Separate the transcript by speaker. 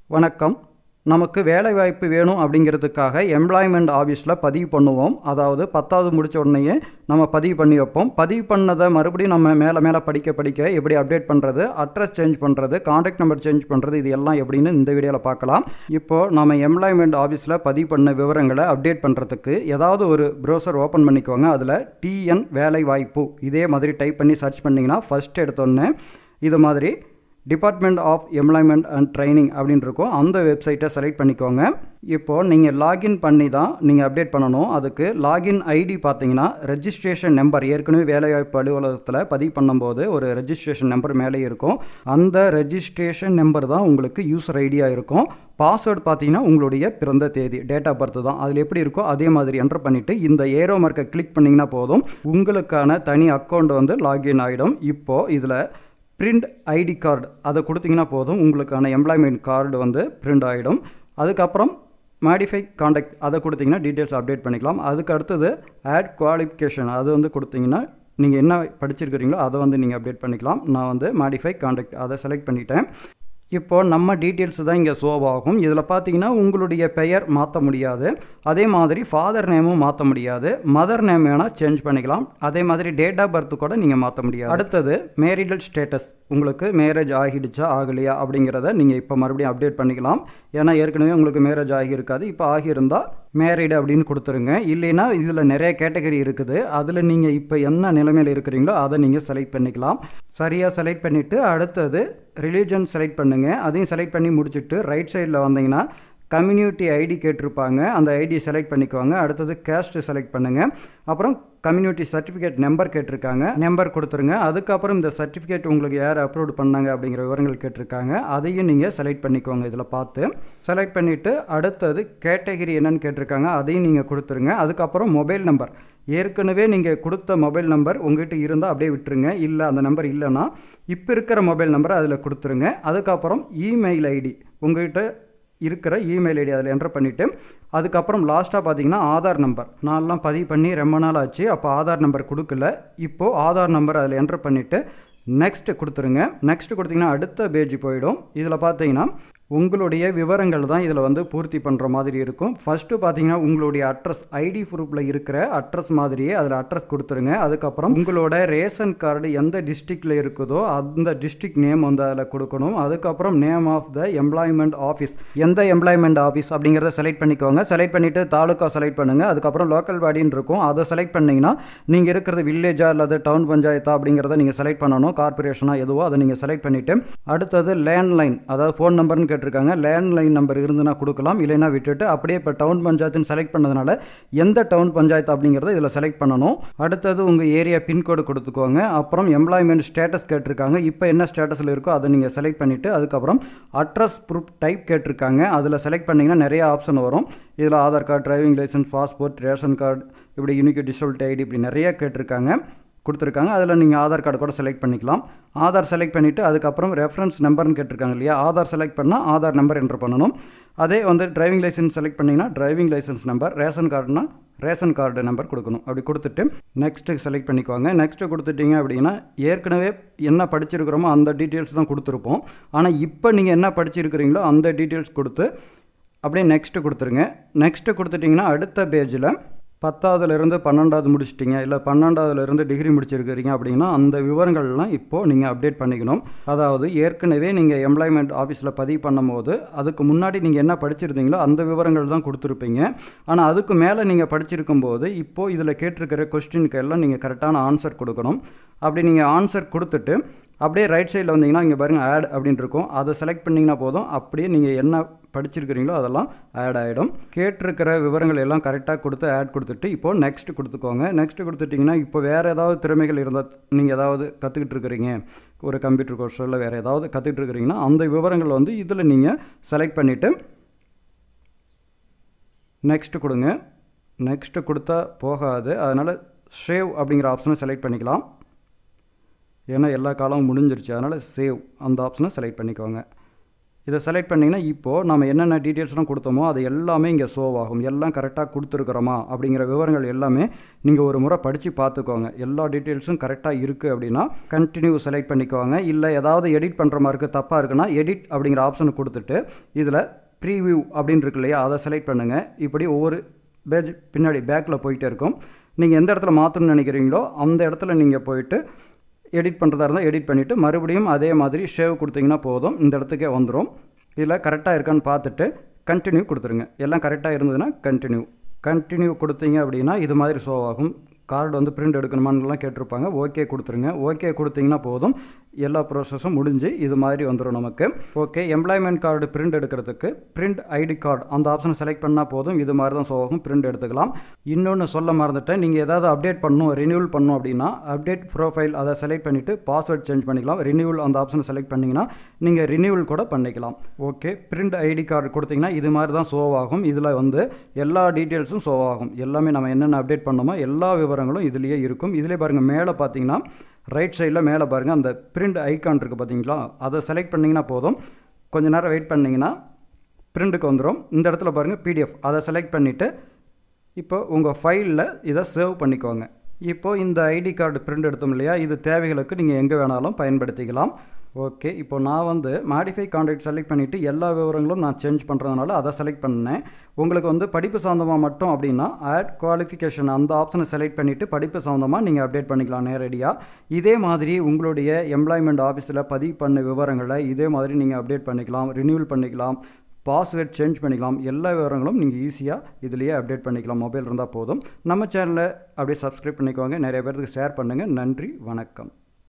Speaker 1: வணக்கம் நமக்கு வேலைவாய்ப்பு வேணும் அப்படிங்கிறதுக்காக எம்ப்ளாய்மெண்ட் ஆஃபீஸில் பதிவு பண்ணுவோம் அதாவது பத்தாவது முடிச்ச உடனேயே நம்ம பதிவு பண்ணி வைப்போம் பதிவு பண்ணதை மறுபடியும் நம்ம மேலே மேலே படிக்க படிக்க எப்படி அப்டேட் பண்ணுறது அட்ரஸ் சேஞ்ச் பண்ணுறது காண்டாக்ட் நம்பர் சேஞ்ச் பண்ணுறது இது எல்லாம் எப்படின்னு இந்த வீடியோவில் பார்க்கலாம் இப்போது நம்ம எம்ப்ளாய்மெண்ட் ஆஃபீஸில் பதிவு பண்ண விவரங்களை அப்டேட் பண்ணுறதுக்கு ஏதாவது ஒரு ப்ரௌசர் ஓப்பன் பண்ணிக்கோங்க அதில் டிஎன் வேலை வாய்ப்பு இதே மாதிரி டைப் பண்ணி சர்ச் பண்ணிங்கன்னா ஃபஸ்ட் எடுத்தோன்னே இது மாதிரி department of employment and training அப்படின்னு இருக்கும் அந்த வெப்சைட்டை செலக்ட் பண்ணிக்கோங்க இப்போது நீங்கள் லாகின் பண்ணி தான் நீங்கள் அப்டேட் பண்ணணும் அதுக்கு லாகின் ஐடி பார்த்தீங்கன்னா ரெஜிஸ்ட்ரேஷன் நம்பர் ஏற்கனவே வேலைவாய்ப்பு அலுவலகத்தில் பதிவு பண்ணும்போது ஒரு ரெஜிஸ்ட்ரேஷன் நம்பர் மேலே இருக்கும் அந்த ரெஜிஸ்ட்ரேஷன் நம்பர் தான் உங்களுக்கு யூசர் ஐடியாக இருக்கும் பாஸ்வேர்டு பார்த்தீங்கன்னா உங்களுடைய பிறந்த தேதி டேட் ஆஃப் பர்த் தான் அதில் எப்படி இருக்கோ அதே மாதிரி என்டர் பண்ணிவிட்டு இந்த ஏரோ மார்க்கை கிளிக் பண்ணிங்கன்னா போதும் உங்களுக்கான தனி அக்கௌண்ட் வந்து லாகின் ஆகிடும் இப்போது இதில் பிரிண்ட் ஐடி கார்டு அதை கொடுத்தீங்கன்னா போதும் உங்களுக்கான எம்ப்ளாய்மெண்ட் கார்டு வந்து பிரிண்ட் ஆகிடும் அதுக்கப்புறம் மாடிஃபை காண்டாக்ட் அதை கொடுத்தீங்கன்னா டீட்டெயில்ஸ் அப்டேட் பண்ணிக்கலாம் அதுக்கு அடுத்தது ஆட் குவாலிஃபிகேஷன் அது வந்து கொடுத்தீங்கன்னா நீங்கள் என்ன படிச்சிருக்கிறீங்களோ அதை வந்து நீங்கள் அப்டேட் பண்ணிக்கலாம் நான் வந்து மாடிஃபை காண்டாக்ட் அதை செலக்ட் பண்ணிட்டேன் இப்போது நம்ம டீட்டெயில்ஸ் தான் இங்கே ஷோவ் ஆகும் இதில் பார்த்தீங்கன்னா உங்களுடைய பெயர் மாற்ற முடியாது அதே மாதிரி ஃபாதர் நேமும் மாற்ற முடியாது மதர் நேம் வேணால் சேஞ்ச் பண்ணிக்கலாம் அதே மாதிரி டேட் ஆஃப் பர்த் கூட நீங்கள் மாற்ற முடியாது அடுத்தது மேரிடல் ஸ்டேட்டஸ் உங்களுக்கு மேரேஜ் ஆகிடுச்சா ஆகலையா அப்படிங்கிறத நீங்கள் இப்போ மறுபடியும் அப்டேட் பண்ணிக்கலாம் ஏன்னா ஏற்கனவே உங்களுக்கு மேரேஜ் ஆகியிருக்காது இப்போ ஆகியிருந்தால் மேரிடு அப்படின்னு கொடுத்துருங்க இல்லைன்னா இதில் நிறைய கேட்டகரி இருக்குது அதில் நீங்கள் இப்போ என்ன நிலைமையில் இருக்கிறீங்களோ அதை நீங்கள் செலக்ட் பண்ணிக்கலாம் சரியாக செலக்ட் பண்ணிவிட்டு அடுத்தது ரிலீஜன் செலக்ட் பண்ணுங்கள் அதையும் செலக்ட் பண்ணி முடிச்சுட்டு ரைட் சைடில் வந்தீங்கன்னா கம்யூனிட்டி ஐடி கேட்டிருப்பாங்க அந்த ஐடி செலக்ட் பண்ணிக்குவாங்க அடுத்தது கேஸ்ட்டு செலக்ட் பண்ணுங்கள் அப்புறம் கம்யூனிட்டி சர்டிஃபிகேட் நம்பர் கேட்டிருக்காங்க நம்பர் கொடுத்துருங்க அதுக்கப்புறம் இந்த சர்டிஃபிகேட் உங்களுக்கு யார் அப்லோட் பண்ணாங்க அப்படிங்கிற விவரங்கள் கேட்டிருக்காங்க அதையும் நீங்கள் செலக்ட் பண்ணிக்கோங்க இதில் பார்த்து செலக்ட் பண்ணிவிட்டு அடுத்தது கேட்டகரி என்னன்னு கேட்டிருக்காங்க அதையும் நீங்கள் கொடுத்துருங்க அதுக்கப்புறம் மொபைல் நம்பர் ஏற்கனவே நீங்கள் கொடுத்த மொபைல் நம்பர் உங்கள்கிட்ட இருந்தால் அப்படியே விட்டுருங்க இல்லை அந்த நம்பர் இல்லைன்னா இப்போ இருக்கிற மொபைல் நம்பரை அதில் கொடுத்துருங்க அதுக்கப்புறம் இமெயில் ஐடி உங்கள்கிட்ட இருக்கிற இமெயில் ஐடி அதில் என்டர் பண்ணிவிட்டு அதுக்கப்புறம் லாஸ்ட்டாக பார்த்தீங்கன்னா ஆதார் நம்பர் நான்லாம் பதிவு பண்ணி ரொம்ப நாள் ஆச்சு அப்போ ஆதார் நம்பர் கொடுக்கல இப்போது ஆதார் நம்பர் அதில் என்டர் பண்ணிவிட்டு நெக்ஸ்ட்டு கொடுத்துருங்க நெக்ஸ்ட்டு கொடுத்தீங்கன்னா அடுத்த பேஜ் போயிடும் இதில் பார்த்தீங்கன்னா உங்களுடைய விவரங்கள் தான் இதில் வந்து பூர்த்தி பண்ணுற மாதிரி இருக்கும் ஃபஸ்ட்டு பார்த்தீங்கன்னா உங்களுடைய அட்ரஸ் ஐடி ப்ரூஃபில் இருக்கிற அட்ரஸ் மாதிரியே அதில் அட்ரஸ் கொடுத்துருங்க அதுக்கப்புறம் உங்களோட ரேஷன் கார்டு எந்த டிஸ்ட்ரிக்டில் இருக்குதோ அந்த டிஸ்ட்ரிக்ட் நேம் வந்து அதில் கொடுக்கணும் அதுக்கப்புறம் name of the employment office எந்த எம்ப்ளாய்மெண்ட் ஆஃபீஸ் அப்படிங்கிறத செலக்ட் பண்ணிக்கோங்க செலக்ட் பண்ணிவிட்டு தாலுக்கா செலக்ட் பண்ணுங்கள் அதுக்கப்புறம் லோக்கல் பாடின்னு இருக்கும் அதை செலக்ட் பண்ணிங்கன்னா நீங்கள் இருக்கிறது வில்லேஜா அல்லது டவுன் பஞ்சாயத்தா அப்படிங்கிறத நீங்கள் செலக்ட் பண்ணணும் கார்பரேஷனாக எதுவோ அதை நீங்கள் செலக்ட் பண்ணிவிட்டு அடுத்தது லேண்ட்லைன் அதாவது ஃபோன் நம்பர்னு கேட்டிருக்காங்க லேண்ட்லைன் நம்பர் இருந்துன்னா கொடுக்கலாம் இல்லைன்னா விட்டுட்டு அப்படியே இப்போ டவுன் பஞ்சாயத்துன்னு செலக்ட் பண்ணதுனால எந்த டவுன் பஞ்சாயத்து அப்படிங்கிறத இதில் செலக்ட் பண்ணணும் அடுத்தது உங்கள் ஏரியா பின்கோடு கொடுத்துக்கோங்க அப்புறம் எம்ப்ளாய்மெண்ட் ஸ்டேட்டஸ் கேட்டிருக்காங்க இப்போ என்ன ஸ்டேட்டஸில் இருக்கோ அதை நீங்கள் செலக்ட் பண்ணிவிட்டு அதுக்கப்புறம் அட்ரஸ் ப்ரூஃப் டைப் கேட்டிருக்காங்க அதில் செலக்ட் பண்ணிங்கன்னா நிறைய ஆப்ஷன் வரும் இதில் Aadhaar card driving licence passport ration card இப்படி யூனிக் டிசபிலிட்டி ஐடி இப்படி நிறைய கேட்டிருக்காங்க கொடுத்துருக்காங்க அதில் நீங்கள் ஆதார் கார்டு கூட செலக்ட் பண்ணிக்கலாம் ஆதார் செலக்ட் பண்ணிவிட்டு அதுக்கப்புறம் ரெஃபரன்ஸ் நம்பர்னு கேட்டிருக்காங்க இல்லையா ஆதார் செலக்ட் பண்ணால் ஆதார் நம்பர் என்ட்ரு பண்ணணும் அதே வந்து டிரைவிங் லைசன்ஸ் செலக்ட் பண்ணிங்கன்னா டிரைவிங் லைசன்ஸ் நம்பர் ரேஷன் கார்டுனா ரேஷன் கார்டு நம்பர் கொடுக்கணும் அப்படி கொடுத்துட்டு நெக்ஸ்ட்டு செலக்ட் பண்ணிக்குவாங்க நெக்ஸ்ட்டு கொடுத்துட்டீங்க அப்படின்னா ஏற்கனவே என்ன படிச்சிருக்கிறோமோ அந்த டீட்டெயில்ஸ் தான் கொடுத்துருப்போம் ஆனால் இப்போ நீங்கள் என்ன படிச்சிருக்கிறீங்களோ அந்த டீட்டெயில்ஸ் கொடுத்து அப்படியே நெக்ஸ்ட்டு கொடுத்துருங்க நெக்ஸ்ட்டு கொடுத்துட்டிங்கன்னா அடுத்த பேஜில் பத்தாவதுலேருந்து பன்னெண்டாவது முடிச்சிட்டிங்க இல்லை பன்னெண்டாவதுலேருந்து டிகிரி முடிச்சிருக்கிறீங்க அப்படின்னா அந்த விவரங்கள்லாம் இப்போது நீங்கள் அப்டேட் பண்ணிக்கணும் அதாவது ஏற்கனவே நீங்கள் எம்ப்ளாய்மெண்ட் ஆஃபீஸில் பதிவு பண்ணும்போது அதுக்கு முன்னாடி நீங்கள் என்ன படிச்சிருந்தீங்களோ அந்த விவரங்கள் தான் கொடுத்துருப்பீங்க ஆனால் அதுக்கு மேலே நீங்கள் படிச்சிருக்கும் போது இப்போது இதில் கேட்டிருக்கிற கொஸ்டினுக்கு எல்லாம் நீங்கள் கரெக்டான ஆன்சர் கொடுக்கணும் அப்படி நீங்கள் ஆன்சர் கொடுத்துட்டு அப்படியே ரைட் சைடில் வந்தீங்கன்னா இங்கே பாருங்கள் ஆட் அப்படின்னு இருக்கும் அதை செலக்ட் பண்ணிங்கன்னா போதும் அப்படியே நீங்கள் என்ன படிச்சிருக்கிறீங்களோ அதெல்லாம் ஆட் ஆகிடும் கேட்டிருக்கிற விவரங்கள் எல்லாம் கரெக்டாக கொடுத்து ஆட் கொடுத்துட்டு இப்போது நெக்ஸ்ட் கொடுத்துக்கோங்க நெக்ஸ்ட் கொடுத்துட்டிங்கன்னா இப்போ வேறு ஏதாவது திறமைகள் இருந்தால் நீங்கள் ஏதாவது கற்றுக்கிட்டு இருக்கிறீங்க ஒரு கம்ப்யூட்டர் கோர்ஸோ இல்லை வேறு ஏதாவது கற்றுக்கிட்டு இருக்கிறீங்கன்னா அந்த விவரங்கள் வந்து இதில் நீங்கள் செலக்ட் பண்ணிவிட்டு நெக்ஸ்ட்டு கொடுங்க நெக்ஸ்ட்டு கொடுத்தா போகாது அதனால் சேவ் அப்படிங்கிற ஆப்ஷனை செலக்ட் பண்ணிக்கலாம் ஏன்னா எல்லா காலமும் முடிஞ்சிருச்சு அதனால் சேவ் அந்த ஆப்ஷனை செலக்ட் பண்ணிக்கோங்க இதை செலக்ட் பண்ணிங்கன்னா இப்போது நம்ம என்னென்ன டீட்டெயில்ஸ்லாம் கொடுத்தோமோ அது எல்லாமே இங்கே ஷோவ் ஆகும் எல்லாம் கரெக்டாக கொடுத்துருக்குறோமா அப்படிங்கிற விவரங்கள் எல்லாமே நீங்கள் ஒரு முறை படித்து பார்த்துக்கோங்க எல்லா டீட்டெயில்ஸும் கரெக்டாக இருக்குது அப்படின்னா கண்டினியூ செலக்ட் பண்ணிக்கோங்க இல்லை ஏதாவது எடிட் பண்ணுற மாதிரி இருக்குது தப்பாக இருக்குன்னா எடிட் அப்படிங்கிற ஆப்ஷனை கொடுத்துட்டு இதில் ப்ரீவியூ அப்படின்னு இருக்கு இல்லையா அதை செலக்ட் பண்ணுங்கள் இப்படி ஒவ்வொரு பேஜ் பின்னாடி பேக்கில் போயிட்டே இருக்கும் நீங்கள் எந்த இடத்துல மாற்றணும்னு நினைக்கிறீங்களோ அந்த இடத்துல நீங்கள் போயிட்டு எடிட் பண்ணுறதா இருந்தால் எடிட் பண்ணிவிட்டு மறுபடியும் அதே மாதிரி ஷேவ் கொடுத்தீங்கன்னா போதும் இந்த இடத்துக்கே வந்துடும் இதில் கரெக்டாக இருக்கான்னு பார்த்துட்டு கண்டினியூ கொடுத்துருங்க எல்லாம் கரெக்டாக இருந்ததுன்னா கண்டினியூ கண்டினியூ கொடுத்தீங்க அப்படின்னா இது மாதிரி ஷோ ஆகும் கார்டு வந்து பிரிண்ட் எடுக்கணுமான்லாம் கேட்டிருப்பாங்க ஓகே கொடுத்துருங்க ஓகே கொடுத்தீங்கன்னா போதும் எல்லா ப்ராசஸும் முடிஞ்சு இது மாதிரி வந்துடும் நமக்கு ஓகே எம்ப்ளாய்மெண்ட் கார்டு பிரிண்ட் எடுக்கிறதுக்கு பிரிண்ட் ஐடி கார்டு அந்த ஆப்ஷனை செலக்ட் பண்ணால் போதும் இது மாதிரி தான் ஷோ ஆகும் பிரிண்ட் எடுத்துக்கலாம் இன்னொன்று சொல்ல மறந்துட்டேன் நீங்கள் ஏதாவது அப்டேட் பண்ணணும் ரினியூவல் பண்ணணும் அப்படின்னா அப்டேட் ப்ரோஃபைல் அதை செலக்ட் பண்ணிவிட்டு பாஸ்வேர்ட் சேஞ்ச் பண்ணிக்கலாம் ரினியூவல் அந்த ஆப்ஷனை செலக்ட் பண்ணிங்கன்னா நீங்கள் ரினியூவல் கூட பண்ணிக்கலாம் ஓகே பிரிண்ட் ஐடி கார்டு கொடுத்தீங்கன்னா இது மாதிரி தான் ஷோ ஆகும் இதில் வந்து எல்லா டீட்டெயில்ஸும் ஷோ ஆகும் எல்லாமே நம்ம என்னென்ன அப்டேட் பண்ணோமோ எல்லா விவரங்களும் இதுலேயே இருக்கும் இதிலே பாருங்கள் மேலே பார்த்தீங்கன்னா ரைட் சைடில் மேலே பாருங்கள் அந்த பிரிண்ட் ஐக்கான் இருக்குது பார்த்தீங்களா அதை செலக்ட் பண்ணிங்கன்னா போதும் கொஞ்ச நேரம் வெயிட் பண்ணிங்கன்னா பிரிண்ட்டுக்கு வந்துடும் இந்த இடத்துல பாருங்கள் பிடிஎஃப் அதை செலக்ட் பண்ணிவிட்டு இப்போ உங்கள் ஃபைலில் இதை சேவ் பண்ணிக்கோங்க இப்போ இந்த ஐடி கார்டு பிரிண்ட் எடுத்தோம் இல்லையா இது தேவைகளுக்கு நீங்கள் எங்கே வேணாலும் பயன்படுத்திக்கலாம் ஓகே இப்போ நான் வந்து மாடிஃபை கான்ட்ராக்ட் செலக்ட் பண்ணிவிட்டு எல்லா விவரங்களும் நான் சேஞ்ச் பண்ணுறதுனால அதை செலக்ட் பண்ணேன் உங்களுக்கு வந்து படிப்பு சம்மந்தமாக மட்டும் அப்படின்னா ஆட் குவாலிஃபிகேஷன் அந்த ஆப்ஷனை செலக்ட் பண்ணிவிட்டு படிப்பு சம்மந்தமாக நீங்கள் அப்டேட் பண்ணிக்கலாம் நேரடியாக இதே மாதிரி உங்களுடைய எம்ப்ளாய்மெண்ட் ஆஃபீஸில் பதிவு பண்ண விவரங்களை இதே மாதிரி நீங்கள் அப்டேட் பண்ணிக்கலாம் ரினியூவல் பண்ணிக்கலாம் பாஸ்வேர்ட் சேஞ்ச் பண்ணிக்கலாம் எல்லா விவரங்களும் நீங்கள் ஈஸியாக இதுலேயே அப்டேட் பண்ணிக்கலாம் மொபைல் இருந்தால் போதும் நம்ம சேனலை அப்படியே சப்ஸ்கிரைப் பண்ணிக்கோங்க நிறைய பேருக்கு ஷேர் பண்ணுங்கள் நன்றி வணக்கம்